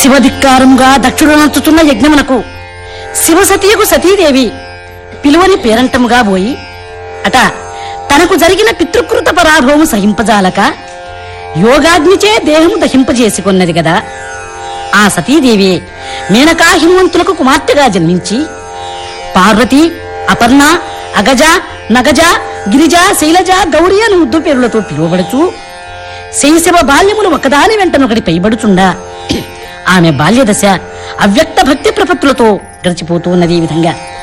శివధిక్కారంగా దక్షుడు నచ్చుతున్న యజ్ఞమునకు శివసతీయకు సతీదేవి పిలువని పేరంటముగా పోయి అట తనకు జరిగిన పితృకృత పరాభవము సహింపజాలక యోగాగ్నిచే దేహము దహింపజేసుకున్నది గదా ఆ సతీదేవి మేనకా హిమవంతులకు కుమార్తెగా జన్మించి పార్వతి అపర్ణ అగజ నగజ గిరిజ శైలజ గౌరి అని ముద్దు పేరులతో పిలువబడుచు శైశవ బాల్యములు ఒకదాని వెంటనొకటి పైబడుచుండా ఆమె బాల్యదశ అవ్యక్త భక్తి ప్రపత్తులతో గడిచిపోతూ ఉన్నది ఈ విధంగా